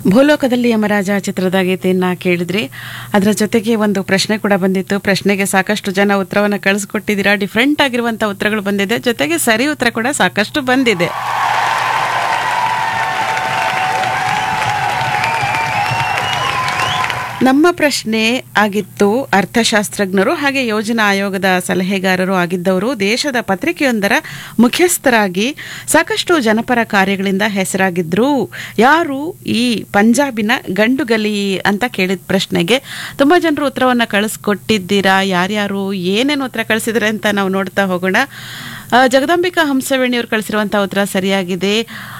ಭೂಲೋಕದಲ್ಲಿ ಯಮರಾಜ ಚಿತ್ರದ ಗೀತೆಯನ್ನ ಕೇಳಿದ್ರಿ ಅದರ ಜೊತೆಗೆ ಒಂದು ಪ್ರಶ್ನೆ ಕೂಡ ಬಂದಿತ್ತು ಪ್ರಶ್ನೆಗೆ ಸಾಕಷ್ಟು ಜನ ಉತ್ತರವನ್ನು ಕಳಿಸ್ಕೊಟ್ಟಿದ್ದೀರಾ ಡಿಫ್ರೆಂಟ್ ಆಗಿರುವಂಥ ಉತ್ತರಗಳು ಬಂದಿದೆ ಜೊತೆಗೆ ಸರಿ ಉತ್ತರ ಕೂಡ ಸಾಕಷ್ಟು ಬಂದಿದೆ ನಮ್ಮ ಪ್ರಶ್ನೆ ಆಗಿತ್ತು ಅರ್ಥಶಾಸ್ತ್ರಜ್ಞರು ಹಾಗೆ ಯೋಜನಾ ಆಯೋಗದ ಸಲಹೆಗಾರರು ಆಗಿದ್ದವರು ದೇಶದ ಪತ್ರಿಕೆಯೊಂದರ ಮುಖ್ಯಸ್ಥರಾಗಿ ಸಾಕಷ್ಟು ಜನಪರ ಕಾರ್ಯಗಳಿಂದ ಹೆಸರಾಗಿದ್ರು ಯಾರು ಈ ಪಂಜಾಬಿನ ಗಂಡುಗಲಿ ಅಂತ ಕೇಳಿದ ಪ್ರಶ್ನೆಗೆ ತುಂಬಾ ಜನರು ಉತ್ತರವನ್ನು ಕಳಿಸ್ಕೊಟ್ಟಿದ್ದೀರಾ ಯಾರ್ಯಾರು ಏನೇನು ಉತ್ತರ ಕಳಿಸಿದ್ರೆ ಅಂತ ನಾವು ನೋಡ್ತಾ ಹೋಗೋಣ ಆ, ಜಗದಾಂಬಿಕಾ ಹಂಸವೇಣಿಯವರು ಕಳಿಸಿರುವಂತಹ ಉತ್ತರ ಸರಿಯಾಗಿದೆ